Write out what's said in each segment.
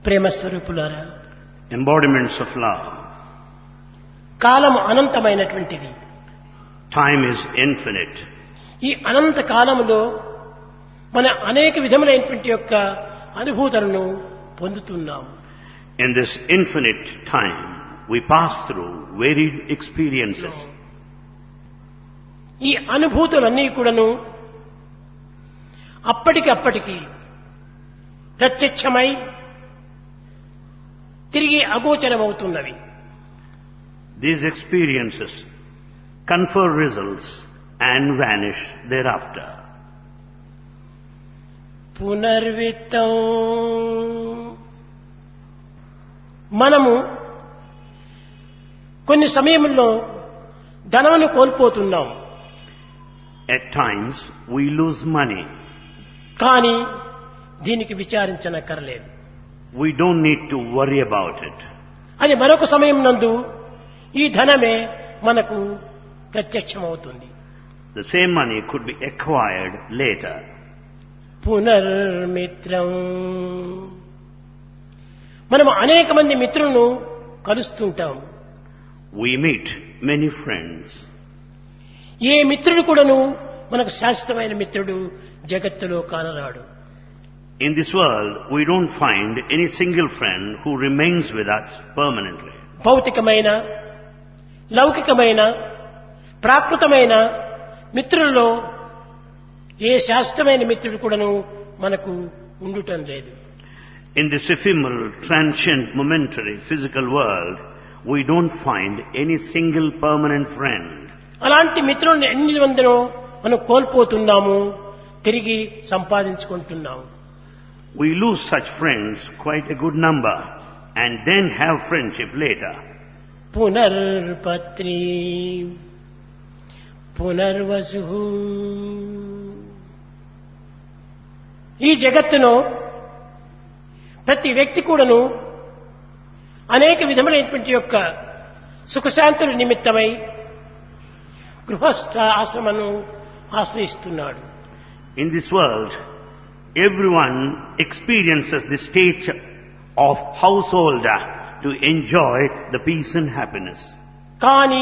ప్రేమ స్వరూపులారా embodiments of love. కాలము అనంతమైనటువంటిది Time is infinite. ఈ అనంత కాలములో మన అనేక విధములైనటువంటి యొక్క అనుభూతులను పొందుతున్నాము In this infinite time, we pass through varied experiences. ఈ అనుభూతులన్నీ కూడాను అప్పటికి అప్పటికి ప్రత్యక్షమై తిరిగి అగోచరమవుతున్నవి These experiences confer results and vanish thereafter. పునర్విత్తం మనము కొన్ని సమయంలో ధనమును కోల్పోతున్నాం At times, we lose money. కానీ దీనికి విచారించనక్కర్లేదు We don't need to worry about it. అది మరొక సమయం నందు ఈ ధనమే మనకు ప్రత్యక్షమవుతుంది The same money could be acquired later. పునర్మిత్రం మనం అనేక మంది మిత్రులను కలుస్తుంటాం We meet many friends. ఏ మిత్రుడు కూడాను మనకు శాశ్వతమైన మిత్రుడు జగత్తులో కానరాడు In this world, we don't find any single friend who remains with us permanently. భౌతికమైన లౌకికమైన ప్రాకృతమైన మిత్రులలో ఏ శాశ్వతమైన మిత్రుడు కూడాను మనకు ఉండుటం లేదు In this ephemeral, transient, momentary, physical world, we don't find any single permanent friend. అలాంటి మిత్రులను ఎన్ని మందినో మనం కోల్పోతున్నాము తిరిగి సంపాదించుకుంటున్నాము We lose such friends, quite a good number, and then have friendship later. పునర్పత్ని Punarvasu ఈ జగత్తును ప్రతి వ్యక్తి కూడాను అనేక విధములైనటువంటి యొక్క సుఖశాంతుల నిమిత్తమై గృహస్థ ఆశ్రమను ఆశ్రయిస్తున్నాడు In this world, everyone experiences the stage of householder to enjoy the peace and happiness. కానీ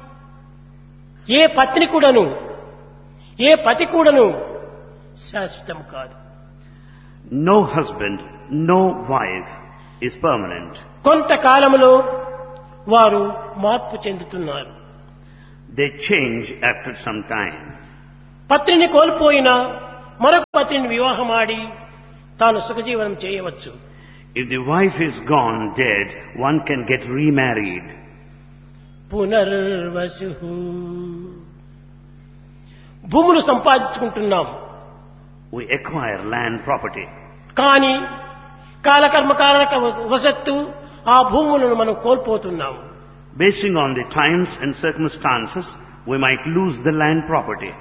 ఏ పత్ని కూడాను ఏ పతి కూడాను శాశ్వతం కాదు No husband, no wife is permanent. కొంతకాలములో వారు మార్పు చెందుతున్నారు They change after some time. పత్నిని కోల్పోయిన మరొక పత్నిని వివాహమాడి తాను సుఖజీవనం చేయవచ్చు If the wife is gone dead, one can get remarried. Punarvasu భూములు సంపాదించుకుంటున్నాం We acquire land property. కానీ కాలకర్మ కారక వసత్తు ఆ భూములను మనం కోల్పోతున్నాము Basing on the times and circumstances, we might lose the land property.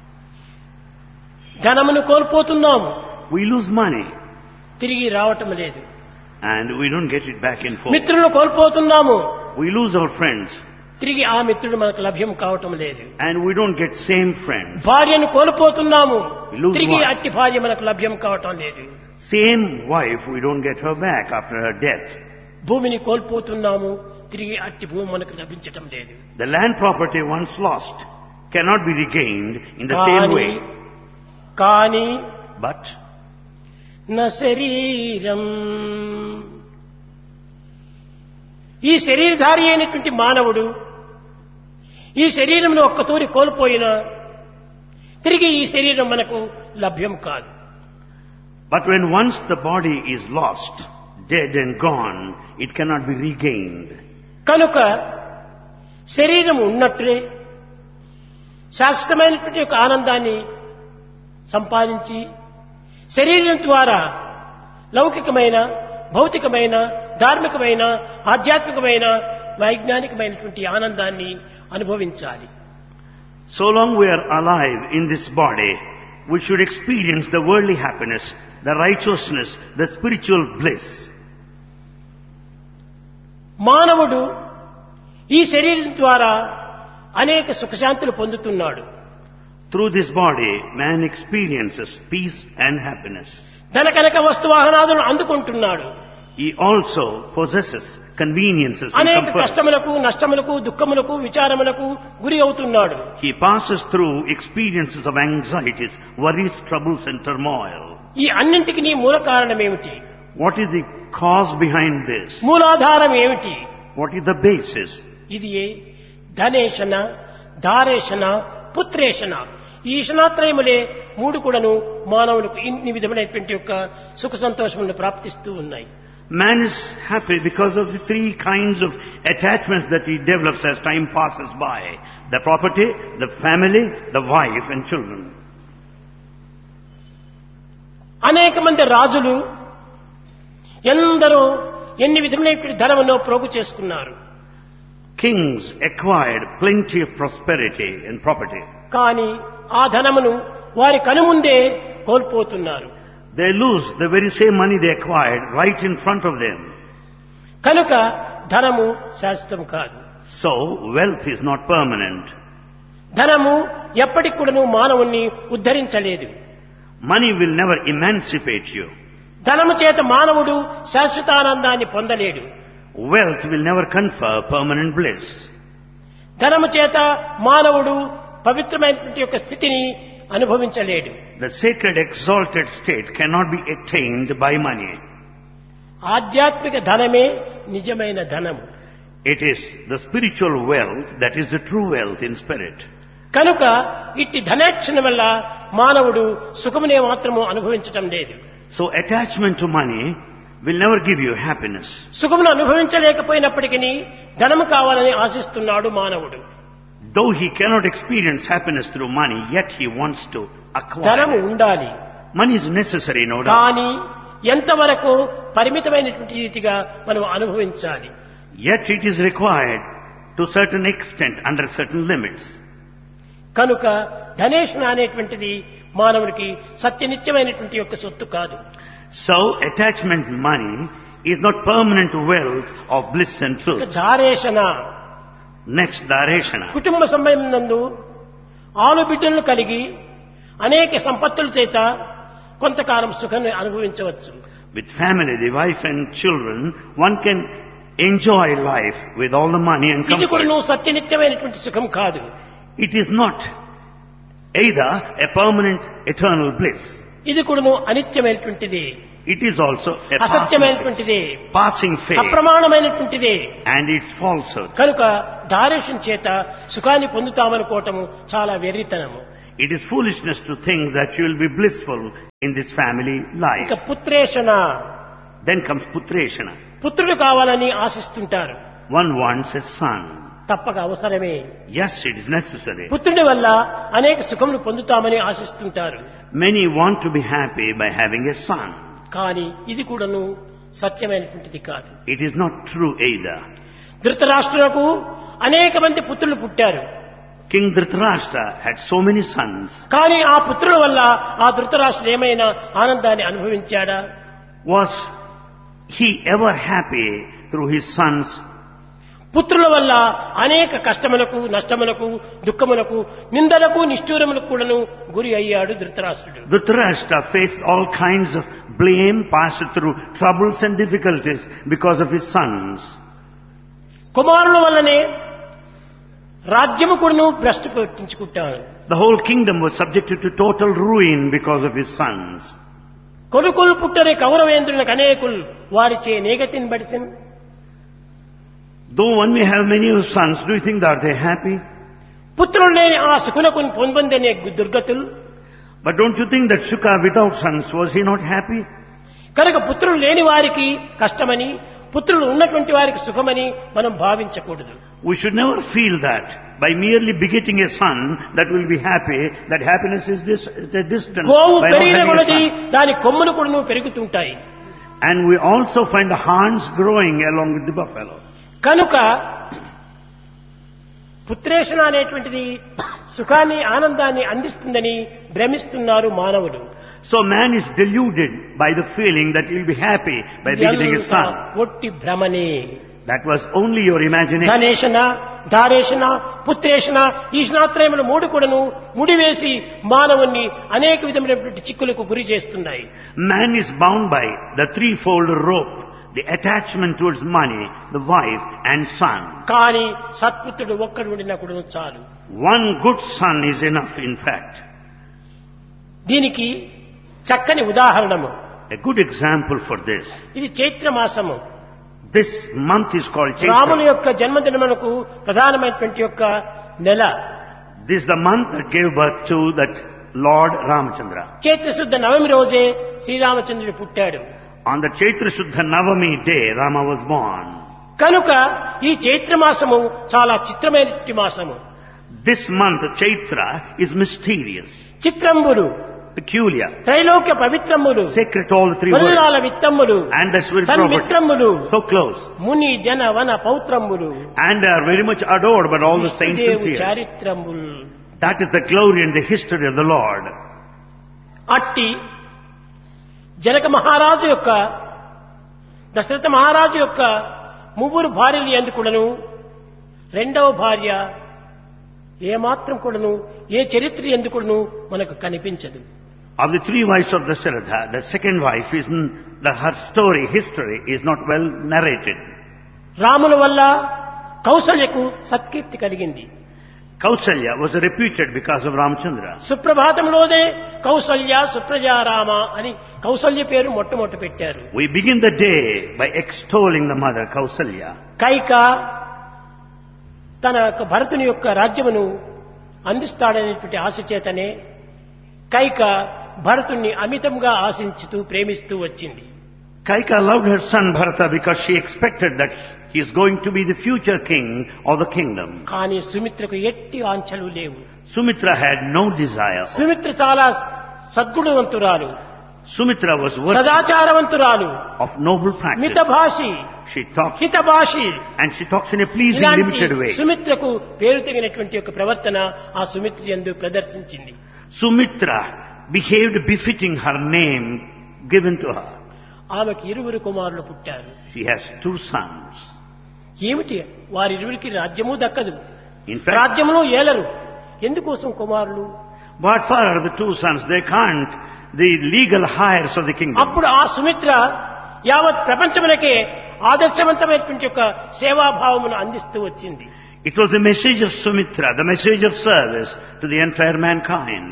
ధనమును కోల్పోతున్నాము We lose money తిరిగి రావటం లేదు and we don't get it back in full. మిత్రులను కోల్పోతున్నాము We lose our friends తిరిగి ఆ మిత్రుడు మనకు లభ్యం కావటం లేదు and we don't get same friends. భార్యను కోల్పోతున్నాము We lose తిరిగి one. అట్టి భార్య మనకు లభ్యం కావటం లేదు Same wife, we don't get her back after her death. భూమిని కోల్పోతున్నాము తిరిగి అట్టి భూమి మనకు లభించటం లేదు The land property once lost cannot be regained in the same కానీ way. కానీ But నా శరీరం ఈ శరీరధారి అయినటువంటి మానవుడు ఈ శరీరంలో ఒక్కతూరి కోల్పోయినా తిరిగి ఈ శరీరం మనకు లభ్యం కాదు But when once the body is lost, dead and gone, it cannot be regained. కనుక శరీరం ఉన్నట్లే శాశ్వతమైనటువంటి ఒక ఆనందాన్ని సంపాదించి శరీరం ద్వారా లౌకికమైన భౌతికమైన ధార్మికమైన ఆధ్యాత్మికమైన వైజ్ఞానికమైనటువంటి ఆనందాన్ని అనుభవించాలి So long we are alive in this body, we should experience the worldly happiness, the righteousness, the spiritual bliss. మానవుడు ఈ శరీరం ద్వారా అనేక సుఖశాంతులు పొందుతున్నాడు Through this body, man experiences peace and happiness. ధన కనక వస్తు వాహనాదులను అందుకుంటున్నాడు He also possesses conveniences and అనేక comforts. కష్టములకు నష్టములకు దుఃఖములకు విచారములకు గురి అవుతున్నాడు He passes through experiences of anxieties, worries, troubles and turmoil. ఈ అన్నింటికి నీ మూల కారణం ఏమిటి What is the cause behind this? మూలాధారం ఏమిటి What is the basis? ఇది ఏ ధనేషణ ధారేషణ పుత్రేషణ ఈ ఈషణాత్రయములే మూడు కూడాను మానవులకు ఇన్ని విధమైనటువంటి యొక్క సుఖ సంతోషములను ప్రాప్తిస్తూ ఉన్నాయి Man is happy because of the three kinds of attachments that he develops as time passes by. The property, the family, the wife and children. అనేక మంది రాజులు ఎందరో ఎన్ని విధములైన ధనమునో ప్రోగు చేసుకున్నారు Kings acquired plenty of prosperity and property. కానీ ఆ ధనమును వారి కనుముందే కోల్పోతున్నారు They lose the very same money they acquired right in front of them. కనుక ధనము శాశ్వతం కాదు So wealth is not permanent. ధనము ఎప్పటికి కూడాను మానవుణ్ణి ఉద్ధరించలేదు Money will never emancipate you. ధనము చేత మానవుడు శాశ్వతానందాన్ని పొందలేడు Wealth will never confer permanent bliss. ధనము చేత మానవుడు పవిత్రమైనటువంటి యొక్క స్థితిని అనుభవించలేడు The sacred exalted state cannot be attained by money. ఆధ్యాత్మిక ధనమే నిజమైన ధనము It is the spiritual wealth that is the true wealth in spirit. కనుక ఇట్టి ధనేక్షణ వల్ల మానవుడు సుఖమునే మాత్రము అనుభవించటం లేదు So attachment to money will never give you happiness. సుఖమును అనుభవించలేకపోయినప్పటికీ ధనము కావాలని ఆశిస్తున్నాడు మానవుడు Though he cannot experience happiness through money, yet he wants to ధనము acquire. ఉండాలి Money is necessary, no doubt. కానీ ఎంతవరకు పరిమితమైనటువంటి రీతిగా మనం అనుభవించాలి Yet it is required to certain extent under certain limits. కనుక ధనేషణ అనేటువంటిది మానవుడికి సత్యనిత్యమైనటువంటి యొక్క సొత్తు కాదు So attachment money is not permanent wealth of bliss and ఇక truth. ధారేషణ Next, Dareshana. కుటుంబ సమయం నందు ఆలు బిడ్డలను కలిగి అనేక సంపత్తుల చేత కొంతకాలం సుఖాన్ని అనుభవించవచ్చు With family, the wife and children, one can enjoy life with all the money and ఇది కూడా comfort. నువ్వు సత్యనిత్యమైనటువంటి సుఖం కాదు It is not either a permanent eternal bliss. ఇది కూడా నువ్వు అనిత్యమైనటువంటిది It is also a passing, అసత్యమైనటువంటిది passing phase అప్రమాణమైనటువంటిది and its falsehood. కనుక దారేషం చేత సుఖాన్ని పొందుతామనుకోవటము చాలా వెర్రితనము It is foolishness to think that you will be blissful in this family life. ఇక పుత్రేషణ Then comes Putreshana. పుత్రుడు కావాలని ఆశిస్తుంటారు One wants a son. తప్పక అవసరమే Yes, it is necessary. పుత్రుడి వల్ల అనేక సుఖములు పొందుతామని ఆశిస్తుంటారు Many want to be happy by having a son. కానీ ఇది కూడాను సత్యమైనటువంటిది కాదు It is not true either. ధృతరాష్ట్రులకు అనేక మంది పుత్రులు పుట్టారు King Dhritarashtra had so many sons. కానీ ఆ పుత్రుల వల్ల ఆ ధృతరాష్ట్రుడు ఏమైనా ఆనందాన్ని అనుభవించాడా Was he ever happy through his sons? పుత్రుల వల్ల అనేక కష్టములకు నష్టములకు దుఃఖములకు నిందలకు నిష్ఠూరములకు కూడాను గురి అయ్యాడు ధృతరాష్ట్రుడు Dhritarashtra faced all kinds of blame, passed through troubles and difficulties because of his sons. కుమారుల వల్లనే రాజ్యము కూడాను భ్రష్టు పట్టించుకుంటాను The whole kingdom was subjected to total ruin because of his sons. కొడుకులు పుట్టరే కౌరవేంద్రులకు అనేకులు వారిచే నేగతిని బడిసిన్ Though one may have many sons, do you think that they happy? పుత్రులు లేని ఆ సుకునకు పొందనే దుర్గతులు But don't you think that Shuka without sons, was he not happy? కనుక పుత్రులు లేని వారికి కష్టమని పుత్రులు ఉన్నటువంటి వారికి సుఖమని మనం భావించకూడదు We should never feel that by merely begetting a son that will be happy, that happiness is dis- at a distance గోవు by not పెరిగిన having a కొలది son. దాని కొమ్ములు కూడా పెరుగుతుంటాయి And we also find the horns growing along with the buffalo. కనుక పుత్రేషణ అనేటువంటిది సుఖాన్ని ఆనందాన్ని అందిస్తుందని భ్రమిస్తున్నారు మానవులు So man is deluded by the feeling that he will be happy by begetting a ఇదంతా son. ఒట్టి భ్రమనే That was only your imagination. ధనేషణ ధారేషణ పుత్రేషణ ఈశ్నాత్రయములు మూడు కూడాను ముడివేసి మానవుణ్ణి అనేక విధమైనటువంటి చిక్కులకు గురి చేస్తున్నాయి Man is bound by the threefold rope the attachment towards money, the wife and son. కానీ సత్పుత్రుడు ఒక్కడు ఉండినా కూడా చాలు One good son is enough, in fact. దీనికి చక్కని ఉదాహరణము A good example for this. ఇది చైత్ర మాసము This month is called రాముని Chaitra. యొక్క జన్మదినమునకు ప్రధానమైనటువంటి యొక్క నెల This is the month that gave birth to that Lord Ramachandra. Chaitra శుద్ధ నవమి రోజే శ్రీరామచంద్రుడు పుట్టాడు On the Chaitra Shuddha Navami day, Rama was born. కనుక ఈ చైత్ర మాసము చాలా చిత్రమైన మాసము This month, Chaitra, is mysterious, చిత్రంబులు peculiar, త్రైలోక్య పవిత్రములు sacred to all the three worlds. వనరాల విత్తమ్ములు And the spirit property. సన్మిత్రములు So close. ముని జన వన పౌత్రములు And they are very much adored by all the saints and విష్ణుదేవు seers. చారిత్రములు That is the glory and the history of the Lord. అట్టి జనక మహారాజు యొక్క దశరథ మహారాజు యొక్క ముగ్గురు భార్యలు ఎందుకుడను రెండవ భార్య ఏమాత్రం కూడాను ఏ చరిత్ర ఎందుకుడను మనకు కనిపించదు Of the three wives of Dasharatha, the second wife is n- the, her story, history is not well narrated. రాముల వల్ల కౌసల్యకు సత్కీర్తి కలిగింది Kausalya was reputed because of Ramchandra. సుప్రభాతంలోనే Kaushalya సుప్రజారామ అని కౌసల్య పేరు మొట్టమొదటి పెట్టారు We begin the day by extolling the mother, Kausalya. Kaika తన యొక్క భరతుని యొక్క రాజ్యమును అందిస్తాడనేటువంటి ఆశ చేతనే కైక భరతుణ్ణి అమితంగా ఆశించుతూ ప్రేమిస్తూ వచ్చింది Kaika loved her son Bharata because she expected that he is going to be the future king of the kingdom. కానీ సుమిత్రకు ఎట్టి ఆంఛలు లేవు Sumitra had no desire. Sumitra చాలా సద్గుణవంతురాలు Sumitra was worthy సదాచారవంతురాలు of noble practice. మితభాషి She talks హితభాషి and she talks in a pleasing, ఇలాంటి limited way. సుమిత్రకు పేరు తగినటువంటి యొక్క ప్రవర్తన ఆ సుమిత్ర యందు ప్రదర్శించింది Sumitra behaved befitting her name given to her. ఆమెకు ఇరువురు కుమారులు పుట్టారు She has two sons. ఏమిటి వారిరువురికి రాజ్యము దక్కదు In fact, రాజ్యమును ఏలరు ఎందుకోసం కుమారులు but for the two sons, they can't the legal hires of the kingdom. అప్పుడు ఆ సుమిత్ర యావత్ ప్రపంచమునకే ఆదర్శవంతమైనటువంటి యొక్క సేవాభావమును అందిస్తూ వచ్చింది It was the message of Sumitra, the message of service to the entire mankind.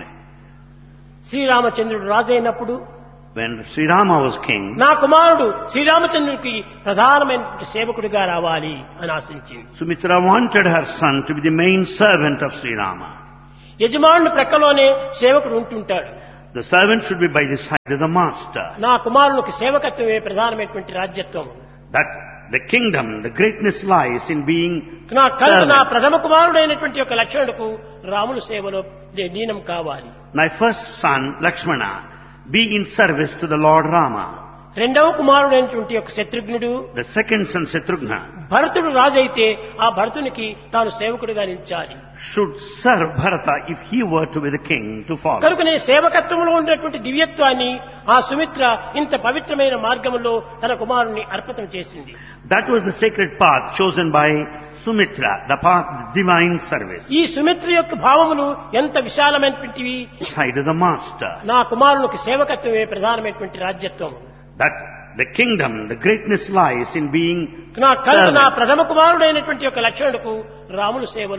శ్రీరామచంద్రుడు రాజైనప్పుడు When Sri Rama was king, నా కుమారుడు శ్రీరామచంద్రుడికి ప్రధానమైనటువంటి సేవకుడిగా రావాలి అని ఆశించింది Sumitra wanted her son to be the main servant of Sri Rama. యజమానుని ప్రక్కలోనే సేవకుడు ఉంటుంటాడు The servant should be by the side of the master. నా కుమారునికి సేవకత్వమే ప్రధానమైనటువంటి రాజ్యత్వం That the kingdom, the greatness lies in being నా కనుక నా servant. ప్రథమ కుమారుడైనటువంటి యొక్క లక్ష్మణుడుకు రాముని సేవలో నే- లీనం కావాలి My first son, Lakshmana, be in service to the Lord Rama. రెండవ కుమారుడైనటువంటి యొక్క శత్రుఘ్నుడు The second son, Shatrughna, భరతుడు రాజైతే ఆ భరతునికి తాను సేవకుడిగా నిలిచాలి should serve Bharata if he were to be the king to follow. కనుకనే సేవకత్వంలో ఉన్నటువంటి దివ్యత్వాన్ని ఆ సుమిత్ర ఇంత పవిత్రమైన మార్గంలో తన కుమారుణ్ణి అర్పితం చేసింది That was the sacred path chosen by Sumitra, the path of divine service. ఈ సుమిత్ర యొక్క భావములు ఎంత విశాలమైనటువంటివి Side of the master. నా కుమారునికి సేవకత్వమే ప్రధానమైనటువంటి రాజ్యత్వం That the kingdom, the greatness lies in being నా కనుక నా servant. ప్రథమ కుమారుడైనటువంటి యొక్క లక్ష్మణుడుకు రాముని సేవలో